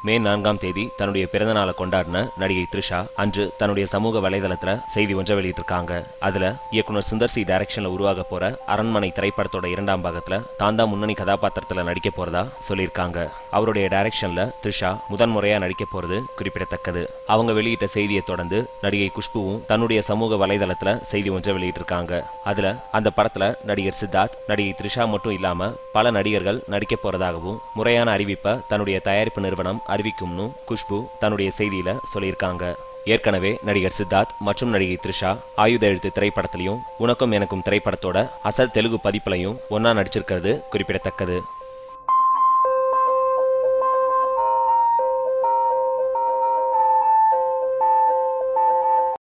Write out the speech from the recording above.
மே நான்காம் தேதி தன்னுடைய பிறந்த நாளை கொண்டாடின நடிகை த்ரிஷா அன்று தன்னுடைய சமூக வலைதளத்துல செய்தி ஒன்றை வெளியிட்டிருக்காங்க அதுல இயக்குனர் சுந்தர் சி டைரக்ஷன்ல உருவாக போற அரண்மனை திரைப்படத்தோட இரண்டாம் பாகத்துல தான் தான் முன்னணி கதாபாத்திரத்துல நடிக்க போறதா சொல்லியிருக்காங்க அவருடைய டைரக்ஷன்ல த்ரிஷா முதன் முறையா நடிக்க போறது குறிப்பிடத்தக்கது அவங்க வெளியிட்ட செய்தியை தொடர்ந்து நடிகை குஷ்புவும் தன்னுடைய சமூக வலைதளத்துல செய்தி ஒன்றை வெளியிட்டிருக்காங்க அதுல அந்த படத்துல நடிகர் சித்தார்த் நடிகை த்ரிஷா மட்டும் இல்லாம பல நடிகர்கள் நடிக்க போறதாகவும் முறையான அறிவிப்பை தன்னுடைய தயாரிப்பு நிறுவனம் அறிவிக்கும்னு குஷ்பு தன்னுடைய செய்தியில சொல்லியிருக்காங்க ஏற்கனவே நடிகர் சித்தார்த் மற்றும் நடிகை த்ரிஷா ஆயுத எழுத்து திரைப்படத்திலையும் உனக்கும் எனக்கும் திரைப்படத்தோட அசல் தெலுங்கு பதிப்புலையும் ஒன்னா நடிச்சிருக்கிறது குறிப்பிடத்தக்கது